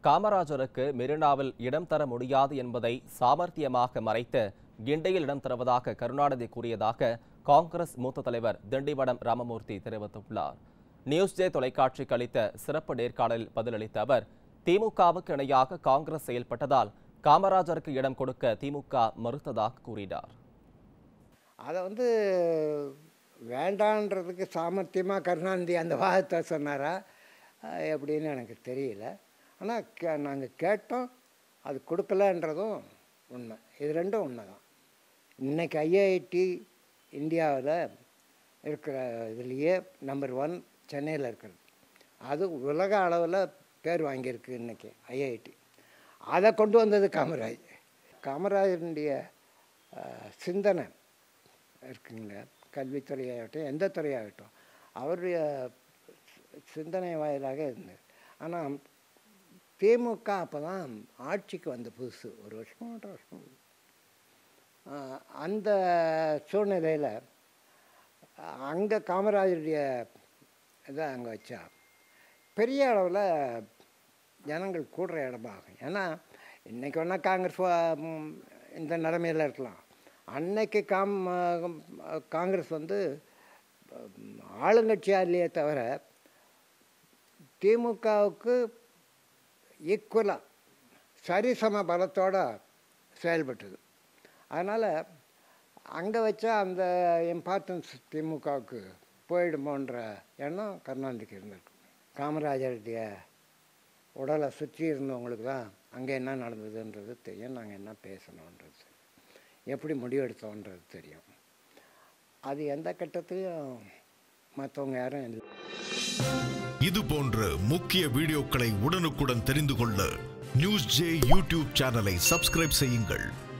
காமராஜருக்கு மெரினாவில் இடம் தர முடியாது என்பதை சாமர்த்தியமாக மறைத்து கிண்டையில் இடம் தருவதாக கருணாநிதி கூறியதாக காங்கிரஸ் மூத்த தலைவர் திண்டிவனம் ராமமூர்த்தி தெரிவித்துள்ளார் நியூஸ் ஜே தொலைக்காட்சிக்கு அளித்த சிறப்பு நேர்காணலில் பதிலளித்த அவர் திமுகவுக்கு இணையாக காங்கிரஸ் செயல்பட்டதால் காமராஜருக்கு இடம் கொடுக்க திமுக மறுத்ததாக கூறினார் அதை வந்து வேண்டான்றதுக்கு சாமர்த்தியமாக கருணாநிதி அந்த வாதத்தை சொன்னாரா அஹ் எப்படின்னு எனக்கு தெரியல ஆனால் கே நாங்கள் கேட்டோம் அது கொடுக்கலன்றதும் உண்மை இது ரெண்டும் உண்மை தான் இன்றைக்கி ஐஐடி இந்தியாவில் இருக்கிற இதுலேயே நம்பர் ஒன் சென்னையில் இருக்கிறது அது உலக அளவில் பேர் வாங்கியிருக்கு இன்றைக்கி ஐஐடி அதை கொண்டு வந்தது காமராஜ் காமராஜனுடைய அஹ், சிந்தனை இருக்குங்களா கல்வித்துறையாகட்டும் எந்த துறையாகட்டும் அவருடைய சிந்தனை வாயிலாக இருந்தது ஆனால் திமுக அப்போ தான் ஆட்சிக்கு வந்த புதுசு ஒரு வருஷம் ஒன்றரை வருஷம் ஆஹ் அந்த சூழ்நிலையில் அங்கே காமராஜருடைய இதை அங்கே வச்சா பெரிய அளவில் ஜனங்கள் கூடுற இடமாகும் ஏன்னா இன்றைக்கி வேணா காங்கிரஸ் வ- ம், இந்த நிலமையில் இருக்கலாம் அன்னைக்கு காம் காங்கிரஸ் வந்து ம், ஆளுங்கட்சியாக இல்லையே தவிர திமுகவுக்கு ஈக்குவலாக சரிசம பலத்தோட செயல்பட்டது அதனால் அங்கே வச்சா அந்த இம்பார்ட்டன்ஸ் திமுகவுக்கு போயிடுமோன்ற எண்ணம் கருணாநிதிக்கு இருந்திருக்கு காமராஜருடைய உடலை சுற்றி இருந்தவங்களுக்கு தான் அங்கே என்ன நடந்ததுன்றது தெரியும் நாங்கள் என்ன பேசணுன்றது தெரியும். எப்படி முடிவெடுத்தோன்றது தெரியும் அது எந்த கட்டத்துலையும் மற்றவங்க யாரும் இல்லை இது போன்ற முக்கிய வீடியோக்களை உடனுக்குடன் தெரிந்து கொள்ள நியூஸ் ஜே யூடியூப் சேனலை சப்ஸ்கிரைப் செய்யுங்கள்